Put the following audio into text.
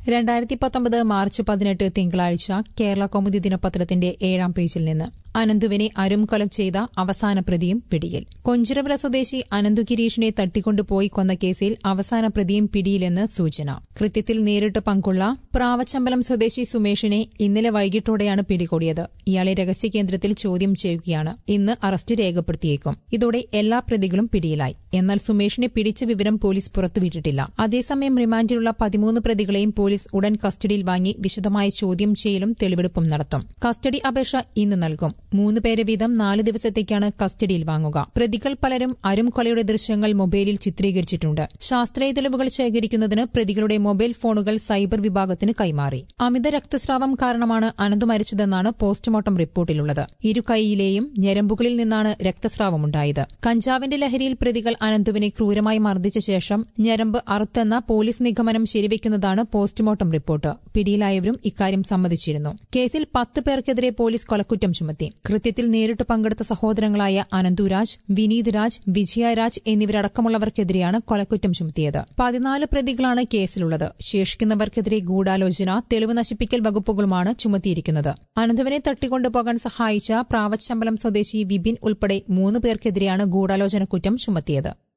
രണ്ടായിരത്തി പത്തൊമ്പത് മാർച്ച് പതിനെട്ട് തിങ്കളാഴ്ച കേരള കൗമുദി ദിനപത്രത്തിന്റെ ഏഴാം പേജിൽ നിന്ന് അനന്തുവിനെ അരുംകൊലം ചെയ്ത അവസാന പ്രതിയും പിടിയിൽ കൊഞ്ചിറവില സ്വദേശി അനന്തു ഗിരീഷിനെ തട്ടിക്കൊണ്ടുപോയി കൊന്ന കേസിൽ അവസാന പ്രതിയും പിടിയിലെന്ന് സൂചന കൃത്യത്തിൽ നേരിട്ട് പങ്കുള്ള പ്രാവച്ചമ്പലം സ്വദേശി സുമേഷിനെ ഇന്നലെ വൈകിട്ടോടെയാണ് പിടികൂടിയത് ഇയാളെ രഹസ്യകേന്ദ്രത്തിൽ ചോദ്യം ചെയ്യുകയാണ് ഇന്ന് അറസ്റ്റ് രേഖപ്പെടുത്തിയേക്കും ഇതോടെ എല്ലാ പ്രതികളും പിടിയിലായി എന്നാൽ സുമേഷിനെ പിടിച്ച വിവരം പോലീസ് പുറത്തുവിട്ടിട്ടില്ല അതേസമയം റിമാൻഡിലുള്ള പതിമൂന്ന് പ്രതികളെയും പോലീസ് ഉടൻ കസ്റ്റഡിയിൽ വാങ്ങി വിശദമായ ചോദ്യം ചെയ്യലും തെളിവെടുപ്പും നടത്തും കസ്റ്റഡി അപേക്ഷ ഇന്ന് നൽകും മൂന്ന് പേരെ വീതം നാല് ദിവസത്തേക്കാണ് കസ്റ്റഡിയിൽ വാങ്ങുക പ്രതികൾ പലരും അരും കൊലയുടെ ദൃശ്യങ്ങൾ മൊബൈലിൽ ചിത്രീകരിച്ചിട്ടുണ്ട് ശാസ്ത്രീയ തെളിവുകൾ ശേഖരിക്കുന്നതിന് പ്രതികളുടെ മൊബൈൽ ഫോണുകൾ സൈബർ വിഭാഗത്തിന് കൈമാറി അമിത രക്തസ്രാവം കാരണമാണ് അനന്ത് മരിച്ചതെന്നാണ് പോസ്റ്റ്മോർട്ടം റിപ്പോർട്ടിലുള്ളത് ഇരു കൈയിലെയും ഞരമ്പുകളിൽ നിന്നാണ് രക്തസ്രാവമുണ്ടായത് കഞ്ചാവിന്റെ ലഹരിയിൽ പ്രതികൾ അനന്തുവിനെ ക്രൂരമായി മർദ്ദിച്ച ശേഷം ഞരമ്പ് അറുത്തെന്ന പോലീസ് നിഗമനം ശരിവെക്കുന്നതാണ് പോസ്റ്റ്മോർട്ടം റിപ്പോർട്ട് പിടിയിലായവരും ഇക്കാര്യം സമ്മതിച്ചിരുന്നു കേസിൽ പത്ത് പേർക്കെതിരെ പോലീസ് കൊലക്കുറ്റം ചുമത്തി കൃത്യത്തിൽ നേരിട്ട് പങ്കെടുത്ത സഹോദരങ്ങളായ അനന്തുരാജ് വിനീത് രാജ് വിജയരാജ് എന്നിവരടക്കമുള്ളവർക്കെതിരെയാണ് കൊലക്കുറ്റം ചുമത്തിയത് പതിനാല് പ്രതികളാണ് കേസിലുള്ളത് ശേഷിക്കുന്നവർക്കെതിരെ ഗൂഢാലോചന തെളിവ് നശിപ്പിക്കൽ വകുപ്പുകളുമാണ് ചുമത്തിയിരിക്കുന്നത് അനന്തുവിനെ തട്ടിക്കൊണ്ടുപോകാൻ സഹായിച്ച പ്രാവച്ചമ്പലം സ്വദേശി വിപിൻ ഉൾപ്പെടെ മൂന്ന് പേർക്കെതിരെയാണ് ഗൂഢാലോചന കുറ്റം ചുമത്തിയത്